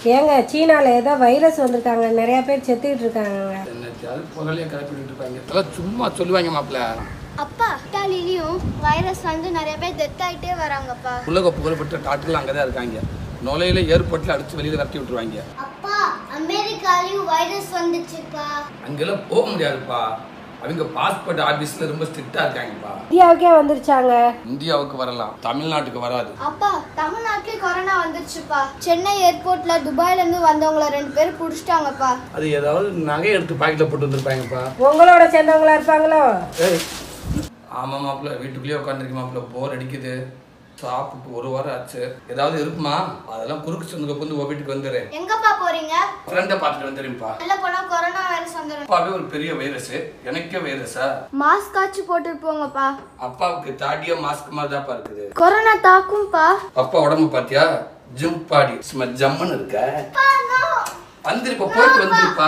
ஏங்க சீனால ஏதோ வைரஸ் வந்திருக்காங்க நிறைய பேர் செத்துக்கிட்டு இருக்காங்க என்னத்தையாவது புகழையும் கிளப்பிட்டு இருப்பாங்க இதெல்லாம் சும்மா சொல்லுவாங்க மாப்பிள்ள அப்பா இட்டாலிலையும் வைரஸ் வந்து நிறைய பேர் டெத் ஆயிட்டே வராங்கப்பா உலக புகழ்பெற்ற டாக்டர்லாம் அங்கே தான் இருக்காங்க நுழையில ஏர்போர்ட்டில் அடிச்சு வெளியில் விரட்டி விட்டுருவாங்க அப்பா அமெரிக்காலையும் வைரஸ் வந்துச்சுப்பா அங்கெல்லாம் போக முடியாதுப்பா அவங்க பாஸ்போர்ட் ஆஃபீஸில் ரொம்ப ஸ்ட்ரிக்டாக இருக்காங்கப்பா இந்தியாவுக்கே வந்துருச்சாங்க இந்தியாவுக்கு வரலாம் தமிழ்நாட்டுக்கு வராது அப்பா தமிழ்நாட்டிலே கொரோனா வந்துருச்சுப்பா சென்னை ஏர்போர்ட்ல துபாயில இருந்து வந்தவங்கள ரெண்டு பேரும் புடிச்சிட்டாங்கப்பா அது ஏதாவது நகை எடுத்து பாக்கெட்டில் போட்டு வந்திருப்பாங்கப்பா உங்களோட சேர்ந்தவங்களா இருப்பாங்களோ ஏய் ஆமாம் மாப்பிள்ள வீட்டுக்குள்ளேயே உட்காந்துருக்கு மாப்பிள்ள போர் அடிக்குது சாப்பிட்டு ஒரு வாரம் ஆச்சு ஏதாவது இருக்குமா அதெல்லாம் குறுக்கு சொந்தக்கு வந்து உன் வீட்டுக்கு வந்துடுறேன் எங்கப்பா போறீங்க ஃப்ரெண்டை பார்த்துட்டு வந்துடுறேன்ப்பா வெளில போனா கொரோனா வைரஸ் வந்துடும் அப்பாவே ஒரு பெரிய வைரஸ் எனக்கே வைரஸா மாஸ்க் ஆச்சு போட்டுட்டு போங்கப்பா அப்பாவுக்கு தாடியா மாஸ்க் மாதிரி தான்ப்பா இருக்குது கொரோனா தாக்கும்பா அப்பா உடம்பு பாத்தியா ஜிம் பாடி சும்மா ஜம்முன்னு இருக்க வந்துருப்பா போயிட்டு வந்துருப்பா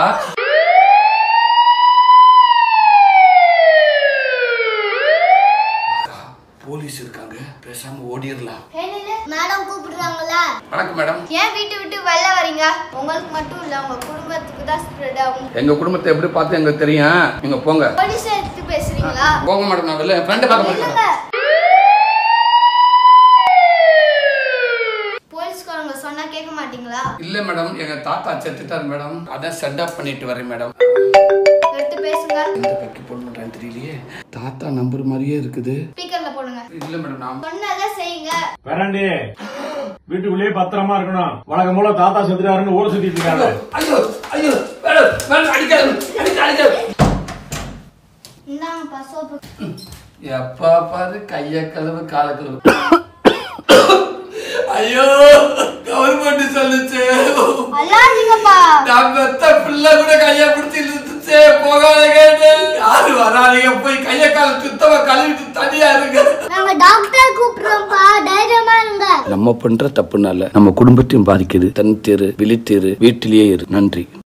போலீஸ் இருக்காங்க பேசாம ஓடிடலாம் மேடம் கூப்பிடுறாங்களா வணக்கம் மேடம் ஏன் வீட்டு விட்டு வெளில வரீங்க உங்களுக்கு மட்டும் இல்ல உங்க குடும்பத்துக்கு தான் ஸ்ப்ரெட் ஆகும் எங்க குடும்பத்தை எப்படி பார்த்து எங்களுக்கு தெரியும் நீங்க போங்க போலீஸ் எடுத்து பேசுறீங்களா போங்க மேடம் நான் வெளில ஃப்ரெண்டை பார்க்க இல்லங்க மாட்டேன் போலீஸ்காரங்க சொன்னா கேட்க மாட்டீங்களா இல்ல மேடம் எங்க தாத்தா செத்துட்டாரு மேடம் அதான் செட் அப் பண்ணிட்டு வரேன் மேடம் எடுத்து பேசுங்க எந்த பக்கி போன் பண்றான்னு தெரியலையே தாத்தா நம்பர் மாதிரியே இருக்குது ஸ்பீக்கர்ல போடுங்க இல்ல மேடம் நான் சொன்னதை செய்யுங்க பேராண்டி வீட்டுக்குள்ளேயே பத்திரமா இருக்கணும் வழக்கம் போல தாத்தா செத்துட்டாருன்னு ஊரை சுத்திட்டு இருக்காங்க ஐயோ ஐயோ மேடம் மேடம் அடிக்காது அடிக்க அடிக்காது இந்தாங்கப்பா சோப்பு எப்பா பாரு கைய கழுவு கால கழுவு ஐயோ கவர்மெண்ட் சொல்லுச்சு அல்லாதீங்கப்பா நான் பெத்த பிள்ளை கூட கைய பிடிச்சி இழுத்துச்சே போகாதீங்க யாரு வராதீங்க போய் கைய கால சுத்தமா கழுவிட்டு தனியா இருங்க நாங்க டாக்டர் கூப்பிடுறோம்ப்பா தைரியமா இருங்க நம்ம பண்ற தப்புனால நம்ம குடும்பத்தையும் பாதிக்குது தன் தேரு விழித்தேரு வீட்டிலேயே இரு நன்றி